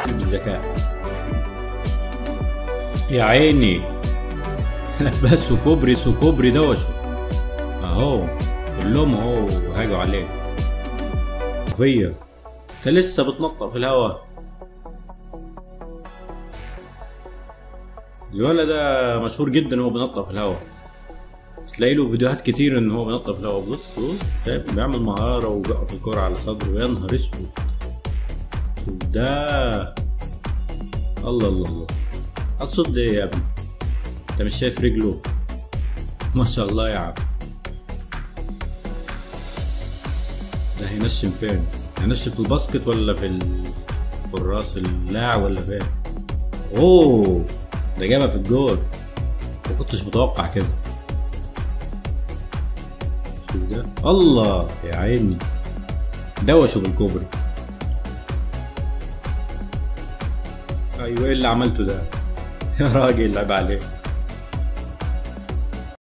ركز بالذكاء يا عيني بس وكوبري وكوبري دوشوا اهو كلهم اهو هاجوا عليه فيا انت لسه بتنطق في الهوا الولد ده مشهور جدا هو بينطق في الهوا تلاقي له فيديوهات كتير ان هو بينطق في الهوا بص بص شايف بيعمل مهارة وبيقف الكرة على صدره يا نهار اسود ده الله الله الله هتصد ايه يا ابني انت مش شايف رجله ما شاء الله يا عم ده هينشم فين هينشم في الباسكت ولا في ال... في الراس اللاعب ولا فين اوه ده جابها في الجول ما كنتش متوقع كده شوف ده الله يا عيني دوشوا بالكوبري ايوه ايه اللي عملته ده يا راجل عيب عليك